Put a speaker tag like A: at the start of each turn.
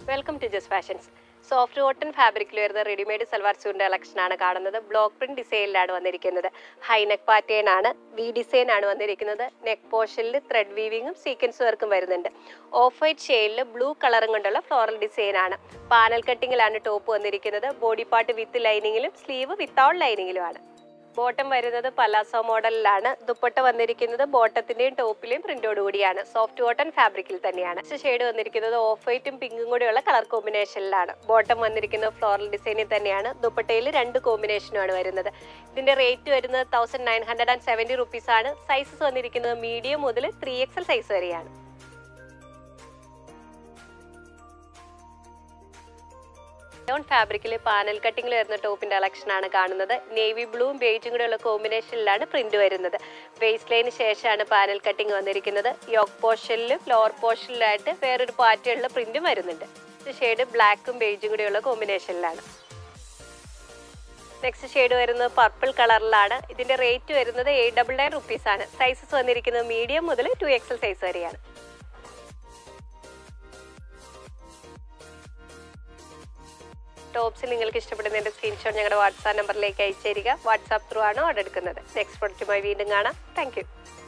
A: welcome to Jas fashions soft cotton ഫാബ്രിക്കിൽ വരുന്ന readymade salwar സ്യൂട്ടിന്റെ കളക്ഷനാണ് കാണുന്നത് ബ്ലോക്ക് പ്രിന്റ് ഡിസൈനിലാണ് വന്നിരിക്കുന്നത് ഹൈനെക്ക് പാറ്റേൺ ആണ് വി ഡിസൈൻ ആണ് വന്നിരിക്കുന്നത് നെക്ക് പോർഷനിൽ ത്രെഡ് വീവിങ്ങും സീക്വൻസ് വർക്കും വരുന്നുണ്ട് ഓഫ് വൈറ്റ് ഷെയ്ഡിൽ ബ്ലൂ കളറും കൊണ്ടുള്ള ഫ്ലോറൽ ഡിസൈൻ ആണ് പാനൽ കട്ടിങ്ങിലാണ് ടോപ്പ് വന്നിരിക്കുന്നത് ബോഡി പാർട്ട് വിത്ത് ലൈനിങ്ങിലും സ്ലീവ് വിത്തൗട്ട് ലൈനിങ്ങിലുമാണ് ബോട്ടം വരുന്നത് പലാസോ മോഡലിലാണ് ദുപ്പട്ട വന്നിരിക്കുന്നത് ബോട്ടത്തിന്റെയും ടോപ്പിലെയും പ്രിന്റോട് കൂടിയാണ് സോഫ്റ്റ് കോട്ടൺ ഫാബ്രിക്കിൽ തന്നെയാണ് ഷെയ്ഡ് വന്നിരിക്കുന്നത് ഓഫ് വൈറ്റും പിങ്കും കൂടിയുള്ള കളർ കോമ്പിനേഷനിലാണ് ബോട്ടം വന്നിരിക്കുന്നത് ഫ്ലോറൽ ഡിസൈനിൽ തന്നെയാണ് ദുപ്പട്ടയിൽ രണ്ട് കോമ്പിനേഷനുമാണ് വരുന്നത് ഇതിന്റെ റേറ്റ് വരുന്നത് thousand nine hundred and seventy rupees ആണ് സൈസസ് വന്നിരിക്കുന്നത് മീഡിയം മുതൽ ത്രീ എക്സൽ സൈസ് വരെയാണ് ഡോൺ ഫാബ്രിക്കിൽ പാനൽ കട്ടിങ്ങിൽ വരുന്ന ടോപ്പിന്റെ കളക്ഷൻ ആണ് കാണുന്നത് നേവി ബ്ലൂവും ബേജും കൂടെയുള്ള കോമ്പിനേഷനിലാണ് പ്രിന്റ് വരുന്നത് ബേസ് ലൈന് ശേഷമാണ് പാനൽ കട്ടിങ് വന്നിരിക്കുന്നത് യോക്ക് പോർഷനിലും ലോവർ പോർഷനിലായിട്ട് വേറൊരു പാറ്റേണിലുള്ള പ്രിന്റും വരുന്നുണ്ട് ഷെയ്ഡ് ബ്ലാക്കും ബേജും കൂടെയുള്ള കോമ്പിനേഷനിലാണ് നെക്സ്റ്റ് ഷെയ്ഡ് വരുന്നത് പർപ്പിൾ കളറിലാണ് ഇതിന്റെ റേറ്റ് വരുന്നത് എയ്റ്റ് ഡബിൾ നയൻ റുപ്പീസ് ആണ് സൈസസ് വന്നിരിക്കുന്നത് മീഡിയം മുതൽ ടു എക്സൽ സൈസ് വരെയാണ് ടോപ്സ് നിങ്ങൾക്ക് ഇഷ്ടപ്പെടുന്നതിന്റെ സ്ക്രീൻഷോട്ട് ഞങ്ങളുടെ വാട്സാപ്പ് നമ്പറിലേക്ക് അയച്ചു തരിക വാട്സാപ്പ് ത്രൂ ആണ് ഓർഡർ എടുക്കുന്നത് നെക്സ്റ്റ് പ്രൊഡക്റ്റുമായി വീണ്ടും കാണാം താങ്ക്